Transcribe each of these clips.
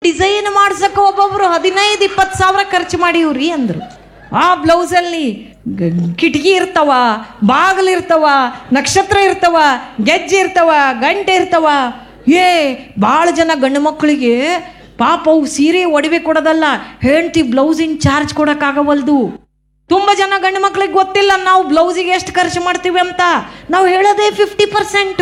design ಮಾಡ್ಸಕ್ಕೆ ಒಬ್ಬೊಬ್ರು ಹದಿನೈದು ಇಪ್ಪತ್ತು ಸಾವಿರ ಖರ್ಚು ಮಾಡಿವ್ರಿ ಅಂದ್ರು ಆ ಬ್ಲೌಸಲ್ಲಿ ಗ- ಕಿಟಕಿ ಇರ್ತಾವ ಬಾಗಿಲು ಇರ್ತಾವ ನಕ್ಷತ್ರ ಇರ್ತಾವ ಗೆಜ್ಜೆ ಇರ್ತಾವ ಗಂಟೆ ಇರ್ತಾವ ಏ ಭಾಳ ಜನ ಗಂಡು ಮಕ್ಕಳಿಗೆ ಪಾಪ ಅವು ಸೀರೆ ಒಡವೆ ಕೊಡೋದಲ್ಲ ಹೆಂಡ್ತಿ ಬ್ಲೌಸಿನ ಚಾರ್ಜ್ ಕೊಡೋಕ್ಕಾಗವಲ್ದು ತುಂಬ ಜನ ಗಂಡು ಮಕ್ಳಿಗೆ ಗೊತ್ತಿಲ್ಲ ನಾವು ಬ್ಲೌಸಿಗೆ ಎಷ್ಟು ಖರ್ಚು ಮಾಡ್ತೀವಿ ಅಂತ ನಾವು ಹೇಳೋದೇ ಫಿಫ್ಟಿ ಪರ್ಸೆಂಟು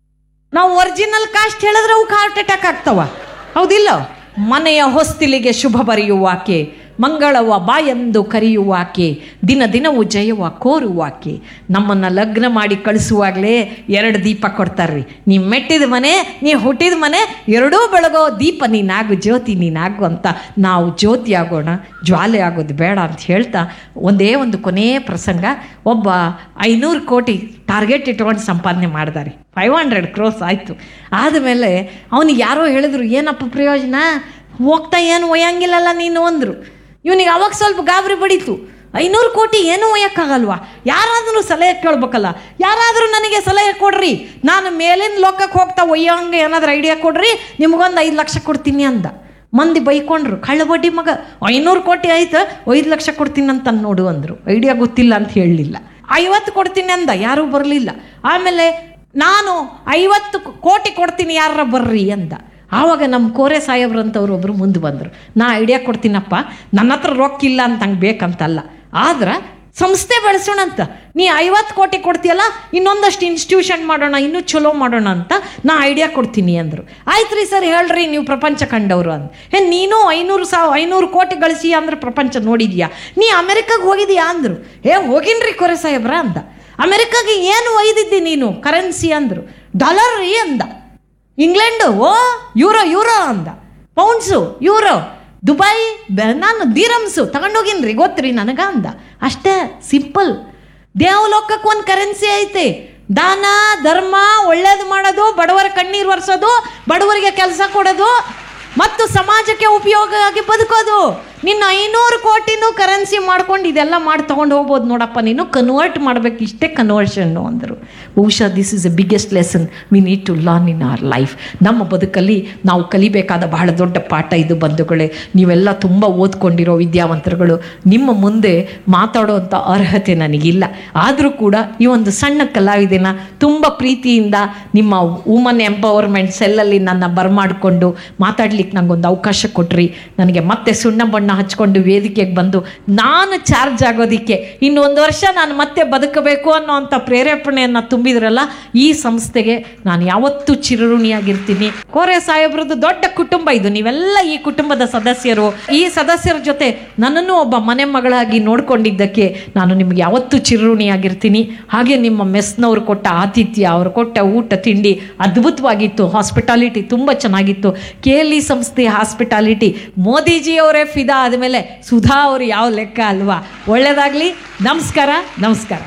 ನಾವು ಒರಿಜಿನಲ್ ಕಾಸ್ಟ್ ಹೇಳಿದ್ರೆ ಅವಕ್ಕೆ ಹಾರ್ಟ್ ಅಟ್ಯಾಕ್ ಆಗ್ತಾವ ಹೌದಿಲ್ಲ ಮನೆಯ ಹೊಸ್ತಿಲಿಗೆ ಶುಭ ಬರೆಯುವಾಕೆ ಮಂಗಳವ ಬಾಯೆಂದು ಕರೆಯುವಾಕೆ ದಿನ ದಿನವೂ ಜಯವ ಕೋರುವಾಕೆ ನಮ್ಮನ್ನು ಲಗ್ನ ಮಾಡಿ ಕಳಿಸುವಾಗಲೇ ಎರಡು ದೀಪ ಕೊಡ್ತಾರ್ರಿ ನೀ ಮೆಟ್ಟಿದ ಮನೆ ನೀ ಹುಟ್ಟಿದ ಮನೆ ಎರಡೂ ಬೆಳಗೋ ದೀಪ ನೀನಾಗು ಜ್ಯೋತಿ ನೀನಾಗು ಅಂತ ನಾವು ಜ್ಯೋತಿ ಆಗೋಣ ಜ್ವಾಲೆ ಆಗೋದು ಬೇಡ ಅಂತ ಹೇಳ್ತಾ ಒಂದೇ ಒಂದು ಕೊನೆಯ ಪ್ರಸಂಗ ಒಬ್ಬ ಐನೂರು ಕೋಟಿ ಟಾರ್ಗೆಟ್ ಇಟ್ಕೊಂಡು ಸಂಪಾದನೆ ಮಾಡಿದಾರೆ ಫೈವ್ ಹಂಡ್ರೆಡ್ ಕ್ರೋಸ್ ಆಯಿತು ಆದಮೇಲೆ ಅವನಿಗೆ ಯಾರೋ ಹೇಳಿದ್ರು ಏನಪ್ಪ ಪ್ರಯೋಜನ ಹೋಗ್ತಾ ಏನು ಒಯ್ಯಂಗಿಲ್ಲಲ್ಲ ನೀನು ಅಂದರು ಇವನಿಗೆ ಅವಾಗ ಸ್ವಲ್ಪ ಗಾಬರಿ ಬಡೀತು ಐನೂರು ಕೋಟಿ ಏನೂ ಒಯ್ಯಕ್ಕಾಗಲ್ವಾ ಯಾರಾದರೂ ಸಲಹೆ ಕೇಳ್ಬೇಕಲ್ಲ ಯಾರಾದರೂ ನನಗೆ ಸಲಹೆ ಕೊಡ್ರಿ ನಾನು ಮೇಲಿನ ಲೋಕಕ್ಕೆ ಹೋಗ್ತಾ ಒಯ್ಯೋಂಗೆ ಏನಾದರೂ ಐಡಿಯಾ ಕೊಡ್ರಿ ನಿಮಗೊಂದು ಐದು ಲಕ್ಷ ಕೊಡ್ತೀನಿ ಅಂದ ಮಂದಿ ಬೈಕೊಂಡ್ರು ಕಳ್ಳ ಬಡ್ಡಿ ಮಗ ಐನೂರು ಕೋಟಿ ಆಯ್ತು ಐದು ಲಕ್ಷ ಕೊಡ್ತೀನಿ ಅಂತ ನೋಡು ಅಂದರು ಐಡಿಯಾ ಗೊತ್ತಿಲ್ಲ ಅಂತ ಹೇಳಲಿಲ್ಲ ಐವತ್ತು ಕೊಡ್ತೀನಿ ಅಂದ ಯಾರೂ ಬರಲಿಲ್ಲ ಆಮೇಲೆ ನಾನು ಐವತ್ತು ಕೋಟಿ ಕೊಡ್ತೀನಿ ಯಾರ ಬರ್ರಿ ಅಂದ ಆವಾಗ ನಮ್ಮ ಕೋರೆ ಸಾಹೇಬ್ರಂತವ್ರು ಒಬ್ಬರು ಮುಂದೆ ಬಂದರು ನಾ ಐಡಿಯಾ ಕೊಡ್ತೀನಪ್ಪ ನನ್ನ ಹತ್ರ ರೊಕ್ಕ ಇಲ್ಲ ಅಂತ ಹಂಗೆ ಬೇಕಂತಲ್ಲ ಆದ್ರೆ ಸಂಸ್ಥೆ ಬೆಳೆಸೋಣ ಅಂತ ನೀ ಐವತ್ತು ಕೋಟಿ ಕೊಡ್ತೀಯಲ್ಲ ಇನ್ನೊಂದಷ್ಟು ಇನ್ಸ್ಟಿಟ್ಯೂಷನ್ ಮಾಡೋಣ ಇನ್ನೂ ಚಲೋ ಮಾಡೋಣ ಅಂತ ನಾ ಐಡಿಯಾ ಕೊಡ್ತೀನಿ ಅಂದರು ಆಯ್ತು ರೀ ಸರ್ ಹೇಳ್ರಿ ನೀವು ಪ್ರಪಂಚ ಕಂಡವರು ಅಂದ್ ಹೇ ನೀನು ಐನೂರು ಸಾವ್ ಐನೂರು ಕೋಟಿ ಗಳಿಸಿ ಅಂದ್ರೆ ಪ್ರಪಂಚ ನೋಡಿದ್ಯಾ ನೀ ಅಮೆರಿಕಾಗೆ ಹೋಗಿದ್ಯಾ ಅಂದರು ಏ ಹೋಗಿನ್ರಿ ಕೊರೆ ಸಾಹೇಬ್ರ ಅಂದ ಅಮೆರಿಕಾಗೆ ಏನು ಒಯ್ದಿದ್ದಿ ನೀನು ಕರೆನ್ಸಿ ಅಂದರು ಡಾಲರ್ ರೀ ಅಂದ ಇಂಗ್ಲೆಂಡು ಓ ಯೂರೋ ಯೂರೋ ಅಂದ ಪೌಂಡ್ಸು ಯೂರೋ ದುಬೈ ಬೆ- ನಾನು ದೀರಮ್ಸು ತಗೊಂಡೋಗಿನ್ರಿ ಗೊತ್ತ್ರಿ ನನಗ ಅಂದ ಅಷ್ಟೇ ಸಿಂಪಲ್ ದೇವಲೋಕಕ್ಕೆ ಒಂದು ಕರೆನ್ಸಿ ಐತೆ ದಾನ ಧರ್ಮ ಒಳ್ಳೇದು ಮಾಡೋದು ಬಡವರ ಕಣ್ಣೀರು ಒರೆಸೋದು ಬಡವರಿಗೆ ಕೆಲಸ ಕೊಡೋದು ಮತ್ತು ಸಮಾಜಕ್ಕೆ ಉಪಯೋಗ ಆಗಿ ಬದುಕೋದು ನಿನ್ನ ಐನೂರು ಕೋಟಿನೂ ಕರೆನ್ಸಿ ಮಾಡ್ಕೊಂಡು ಇದೆಲ್ಲ ಮಾಡಿ ತೊಗೊಂಡು ಹೋಗ್ಬೋದು ನೋಡಪ್ಪ ನೀನು ಕನ್ವರ್ಟ್ ಮಾಡಬೇಕು ಇಷ್ಟೇ ಕನ್ವರ್ಷನ್ನು ಅಂದರು ಬಹುಶಃ this is a biggest lesson we need to learn in our life ನಮ್ಮ ಬದುಕಲ್ಲಿ ನಾವು ಕಲಿಬೇಕಾದ ಬಹಳ ದೊಡ್ಡ ಪಾಠ ಇದು ಬಂಧುಗಳೇ ನೀವೆಲ್ಲ ತುಂಬ ಓದ್ಕೊಂಡಿರೋ ವಿದ್ಯಾವಂತರುಗಳು ನಿಮ್ಮ ಮುಂದೆ ಮಾತಾಡೋವಂಥ ಅರ್ಹತೆ ನನಗಿಲ್ಲ ಆದರೂ ಕೂಡ ಈ ಒಂದು ಸಣ್ಣ ಕಲಾವಿದೆನ ತುಂಬ ಪ್ರೀತಿಯಿಂದ ನಿಮ್ಮ ವುಮನ್ ಎಂಪವರ್ಮೆಂಟ್ ಸೆಲ್ಲಲ್ಲಿ ನನ್ನ ಬರಮಾಡಿಕೊಂಡು ಮಾತಾಡ್ಲಿಕ್ಕೆ ನಂಗೊಂದು ಅವಕಾಶ ಕೊಟ್ರಿ ನನಗೆ ಮತ್ತೆ ಸುಣ್ಣ ಬಣ್ಣ ಹಚ್ಕೊಂಡು ವೇದಿಕೆಗೆ ಬಂದು ನಾನು ಚಾರ್ಜ್ ಆಗೋದಿಕ್ಕೆ ಇನ್ನೊಂದು ವರ್ಷ ನಾನು ಮತ್ತೆ ಬದುಕಬೇಕು ಅನ್ನೋ ಅಂಥ ಪ್ರೇರೇಪಣೆಯನ್ನು ತುಂಬಿದ್ರಲ್ಲ ಈ ಸಂಸ್ಥೆಗೆ ನಾನು ಯಾವತ್ತೂ ಚಿರಋಣಿಯಾಗಿರ್ತೀನಿ ಕೋರೆ ಸಾಹೇಬ್ರದ್ದು ದೊಡ್ಡ ಕುಟುಂಬ ಇದು ನೀವೆಲ್ಲ ಈ ಕುಟುಂಬದ ಸದಸ್ಯರು ಈ ಸದಸ್ಯರ ಜೊತೆ ನನ್ನನ್ನು ಒಬ್ಬ ಮನೆ ಮಗಳಾಗಿ ನೋಡ್ಕೊಂಡಿದ್ದಕ್ಕೆ ನಾನು ನಿಮ್ಗೆ ಯಾವತ್ತೂ ಚಿರಋಣಿಯಾಗಿರ್ತೀನಿ ಹಾಗೆ ನಿಮ್ಮ ಮೆಸ್ನವ್ರು ಕೊಟ್ಟ ಆತಿಥ್ಯ ಅವರು ಕೊಟ್ಟ ಊಟ ತಿಂಡಿ ಅದ್ಭುತವಾಗಿತ್ತು ಹಾಸ್ಪಿಟಾಲಿಟಿ ತುಂಬ ಚೆನ್ನಾಗಿತ್ತು ಕೆ ಎಲ್ ಇ ಸಂಸ್ಥೆ ಹಾಸ್ಪಿಟಾಲಿಟಿ ಮೋದಿಜಿಯವರೇ ಫಿದಾ ಆದಮೇಲೆ ಸುಧಾ ಅವರು ಯಾವ ಲೆಕ್ಕ ಅಲ್ವಾ ಒಳ್ಳೆಯದಾಗಲಿ ನಮಸ್ಕಾರ ನಮಸ್ಕಾರ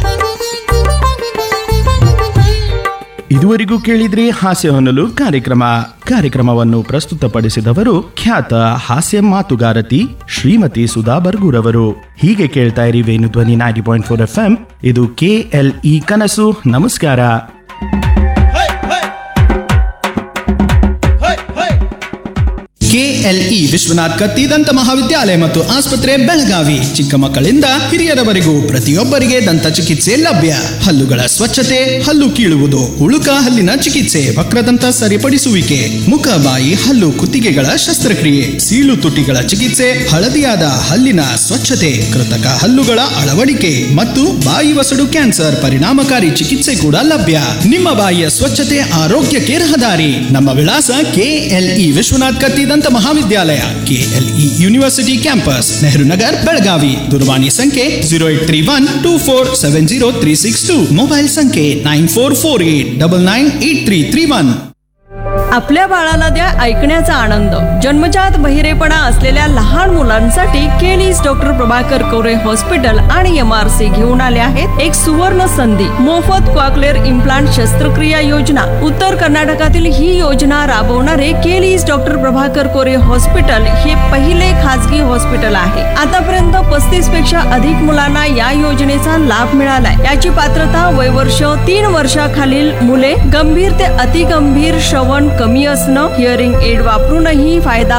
ಇದುವರೆಗೂ ಕೇಳಿದ್ರಿ ಹಾಸ್ಯ ಹೊನಲು ಕಾರ್ಯಕ್ರಮ ಕಾರ್ಯಕ್ರಮವನ್ನು ಪ್ರಸ್ತುತಪಡಿಸಿದವರು ಖ್ಯಾತ ಹಾಸ್ಯ ಮಾತುಗಾರತಿ ಶ್ರೀಮತಿ ಸುಧಾ ಬರ್ಗೂರವರು ಹೀಗೆ ಕೇಳ್ತಾ ಇರಿ Venu Dhwani ninety point four F M ಇದು ಕೆ ಎಲ್ ಇ ಕನಸು ನಮಸ್ಕಾರ ಕೆಎಲ್ಇ ವಿಶ್ವನಾಥ್ ಕತ್ತಿ ದಂತ ಮಹಾವಿದ್ಯಾಲಯ ಮತ್ತು ಆಸ್ಪತ್ರೆ ಬೆಳಗಾವಿ ಚಿಕ್ಕ ಮಕ್ಕಳಿಂದ ಹಿರಿಯರವರೆಗೂ ಪ್ರತಿಯೊಬ್ಬರಿಗೆ ದಂತ ಚಿಕಿತ್ಸೆ ಲಭ್ಯ ಹಲ್ಲುಗಳ ಸ್ವಚ್ಛತೆ ಹಲ್ಲು ಕೀಳುವುದು ಉಳುಕ ಹಲ್ಲಿನ ಚಿಕಿತ್ಸೆ ವಕ್ರದಂತ ಸರಿಪಡಿಸುವಿಕೆ ಮುಖ ಬಾಯಿ ಹಲ್ಲು ಕುತ್ತಿಗೆಗಳ ಶಸ್ತ್ರಕ್ರಿಯೆ ಸೀಳು ತುಟಿಗಳ ಚಿಕಿತ್ಸೆ ಹಳದಿಯಾದ ಹಲ್ಲಿನ ಸ್ವಚ್ಛತೆ ಕೃತಕ ಹಲ್ಲುಗಳ ಅಳವಡಿಕೆ ಮತ್ತು ಬಾಯಿ ವಸಡು ಕ್ಯಾನ್ಸರ್ ಪರಿಣಾಮಕಾರಿ ಚಿಕಿತ್ಸೆ ಕೂಡ ಲಭ್ಯ ನಿಮ್ಮ ಬಾಯಿಯ ಸ್ವಚ್ಛತೆ ಆರೋಗ್ಯಕ್ಕೆ ರಹದಾರಿ ನಮ್ಮ ವಿಳಾಸ ಕೆಎಲ್ಇ ವಿಶ್ವನಾಥ್ ಕತ್ತಿ ದಂತ ಮಹಾವಿದ್ಯಾಲಯ KLE university campus Nehru Nagar Belagavi ದೂರವಾಣಿ संख्ये zero eight three one two four seven zero three six two mobile संख्ये nine four four eight double nine eight three three one आपल्या बाळाला द्या ऐकण्याचा आनंद जन्मजात बहिरेपणा असलेल्या लहान मुलांसाठी केलीस डॉक्टर प्रभाकर कोरे हॉस्पिटल आणि एम आर सी घेऊन आले आहेत एक सुवर्ण संधी मोफत क्वाकलेर इम्प्लांट शस्त्रक्रिया योजना उत्तर कर्नाटकातील ही योजना राबवणारे केलीस डॉक्टर प्रभाकर कोरे हॉस्पिटल हे पहिले खासगी हॉस्पिटल आहे आतापर्यंत पस्तीस पेक्षा अधिक मुलांना या योजनेचा लाभ मिळालाय याची पात्रता वयवर्ष तीन वर्षाखालील मुले गंभीर ते अतिगंभीर श्रवण कमी असणं हिअरिंग एड वापरूनही फायदा